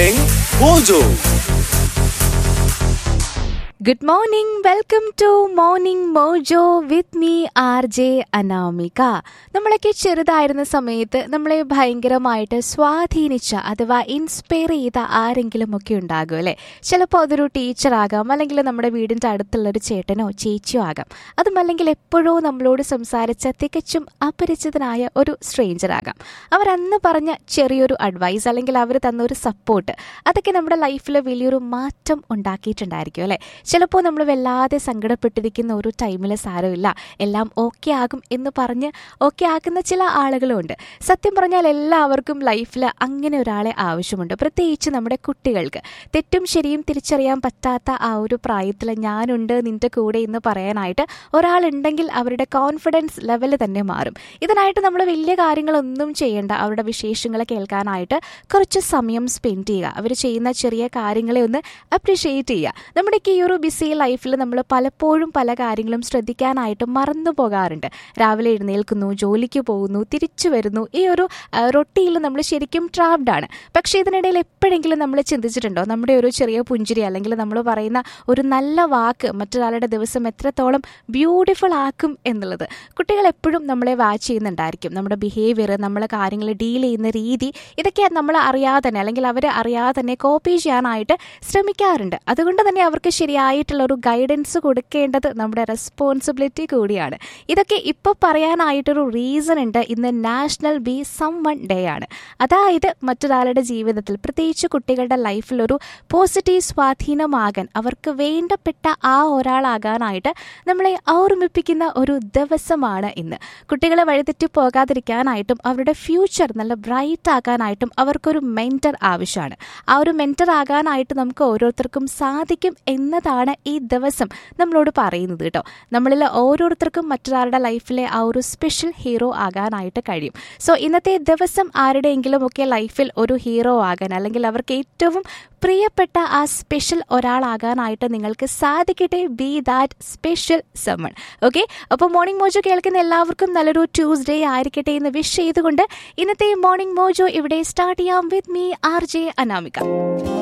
Morning Mojo. Good morning welcome to Morning Mojo with me R J Anamika നമ്മളൊക്കെ ചെറുതായിരുന്ന സമയത്ത് നമ്മളെ ഭയങ്കരമായിട്ട് സ്വാധീനിച്ച അഥവാ ഇൻസ്പയർ ചെയ്ത ആരെങ്കിലും ഒക്കെ ഉണ്ടാകും അല്ലേ ചിലപ്പോൾ അതൊരു ടീച്ചറാകാം അല്ലെങ്കിൽ നമ്മുടെ വീടിൻ്റെ അടുത്തുള്ള ഒരു ചേട്ടനോ ചേച്ചിയോ ആകാം അതും അല്ലെങ്കിൽ എപ്പോഴോ നമ്മളോട് സംസാരിച്ച തികച്ചും അപരിചിതനായ ഒരു സ്ട്രേഞ്ചർ ആകാം അവർ അന്ന് പറഞ്ഞ ചെറിയൊരു അഡ്വൈസ് അല്ലെങ്കിൽ അവർ തന്ന ഒരു സപ്പോർട്ട് അതൊക്കെ നമ്മുടെ ലൈഫിൽ വലിയൊരു മാറ്റം ഉണ്ടാക്കിയിട്ടുണ്ടായിരിക്കും അല്ലേ ചിലപ്പോൾ നമ്മൾ വല്ലാതെ സങ്കടപ്പെട്ടിരിക്കുന്ന ഒരു ടൈമിൽ സാരമില്ല എല്ലാം ഓക്കെ ആകും എന്ന് പറഞ്ഞ് ഓക്കെ ആക്കുന്ന ചില ആളുകളുമുണ്ട് സത്യം പറഞ്ഞാൽ എല്ലാവർക്കും ലൈഫിൽ അങ്ങനെ ഒരാളെ ആവശ്യമുണ്ട് പ്രത്യേകിച്ച് നമ്മുടെ കുട്ടികൾക്ക് തെറ്റും ശരിയും തിരിച്ചറിയാൻ പറ്റാത്ത ആ ഒരു പ്രായത്തിൽ ഞാനുണ്ട് നിന്റെ കൂടെ എന്ന് പറയാനായിട്ട് ഒരാളുണ്ടെങ്കിൽ അവരുടെ കോൺഫിഡൻസ് ലെവൽ തന്നെ മാറും ഇതിനായിട്ട് നമ്മൾ വലിയ കാര്യങ്ങളൊന്നും ചെയ്യേണ്ട അവരുടെ വിശേഷങ്ങൾ കേൾക്കാനായിട്ട് കുറച്ച് സമയം സ്പെൻഡ് ചെയ്യുക അവർ ചെയ്യുന്ന ചെറിയ കാര്യങ്ങളെ ഒന്ന് അപ്രിഷിയേറ്റ് ചെയ്യുക നമ്മുടെയൊക്കെ ഈ ഒരു ബിസി ലൈഫിൽ നമ്മൾ പലപ്പോഴും പല കാര്യങ്ങളും ശ്രദ്ധിക്കാനായിട്ട് മറന്നു പോകാറുണ്ട് രാവിലെ എഴുന്നേൽക്കുന്നു ജോലിക്ക് പോകുന്നു തിരിച്ചു വരുന്നു ഈ ഒരു റൊട്ടിയിൽ നമ്മൾ ശരിക്കും ട്രാപ്ഡ് ആണ് പക്ഷേ ഇതിനിടയിൽ എപ്പോഴെങ്കിലും നമ്മൾ ചിന്തിച്ചിട്ടുണ്ടോ നമ്മുടെ ഒരു ചെറിയ പുഞ്ചിരി അല്ലെങ്കിൽ നമ്മൾ പറയുന്ന ഒരു നല്ല വാക്ക് മറ്റൊരാളുടെ ദിവസം എത്രത്തോളം ബ്യൂട്ടിഫുൾ ആക്കും എന്നുള്ളത് കുട്ടികൾ എപ്പോഴും നമ്മളെ വാച്ച് ചെയ്യുന്നുണ്ടായിരിക്കും നമ്മുടെ ബിഹേവിയർ നമ്മൾ കാര്യങ്ങൾ ഡീൽ ചെയ്യുന്ന രീതി ഇതൊക്കെ നമ്മൾ അറിയാതെ തന്നെ അല്ലെങ്കിൽ അവർ അറിയാതെ തന്നെ കോപ്പി ചെയ്യാനായിട്ട് ശ്രമിക്കാറുണ്ട് അതുകൊണ്ട് തന്നെ അവർക്ക് ശരിയായിട്ടുള്ള ഒരു ഗൈഡൻസ് കൊടുക്കേണ്ടത് നമ്മുടെ റെസ്പോൺസിബിലിറ്റി കൂടിയാണ് ഇതൊക്കെ ഇപ്പോൾ പറയാനായിട്ടൊരു റീസൺ ഉണ്ട് ഇന്ന് national be someone day ആണ് അതായത് മറ്റൊരാളുടെ ജീവിതത്തിൽ പ്രത്യേകിച്ച് കുട്ടികളുടെ ലൈഫിൽ ഒരു പോസിറ്റീവ് സ്വാധീനമാകാൻ അവർക്ക് വേണ്ടപ്പെട്ട ആ ഒരാളാകാനായിട്ട് നമ്മളെ ഓർമ്മിപ്പിക്കുന്ന ഒരു ദിവസമാണ് ഇന്ന് കുട്ടികളെ വഴിതെറ്റി പോകാതിരിക്കാനായിട്ടും അവരുടെ ഫ്യൂച്ചർ നല്ല ബ്രൈറ്റ് ആക്കാനായിട്ടും അവർക്കൊരു മെൻറ്റർ ആവശ്യമാണ് ആ ഒരു മെൻറ്റർ ആകാനായിട്ട് നമുക്ക് ഓരോരുത്തർക്കും സാധിക്കും എന്നതാണ് ഈ ദിവസം നമ്മളോട് പറയുന്നത് കേട്ടോ നമ്മളിൽ ഓരോരുത്തർക്കും മറ്റൊരാളുടെ ലൈഫിലെ ആ ഒരു സ്പെഷ്യൽ ഹീറോ ആകാനായിട്ട് കഴിയും സോ ഇന്നത്തെ ദിവസം ആരുടെയെങ്കിലും ഒക്കെ ലൈഫിൽ ഒരു ഹീറോ ആകാൻ അല്ലെങ്കിൽ അവർക്ക് ഏറ്റവും പ്രിയപ്പെട്ട ആ സ്പെഷ്യൽ ഒരാളാകാനായിട്ട് നിങ്ങൾക്ക് സാധിക്കട്ടെ be that special someone okay അപ്പോൾ മോർണിംഗ് മോജോ കേൾക്കുന്ന എല്ലാവർക്കും നല്ലൊരു ട്യൂസ്ഡേ ആയിരിക്കട്ടെ എന്ന് വിഷ് ചെയ്തുകൊണ്ട് ഇന്നത്തെ മോർണിംഗ് മോജോ ഇവിടെ സ്റ്റാർട്ട് ചെയ്യാം with me R J Anamika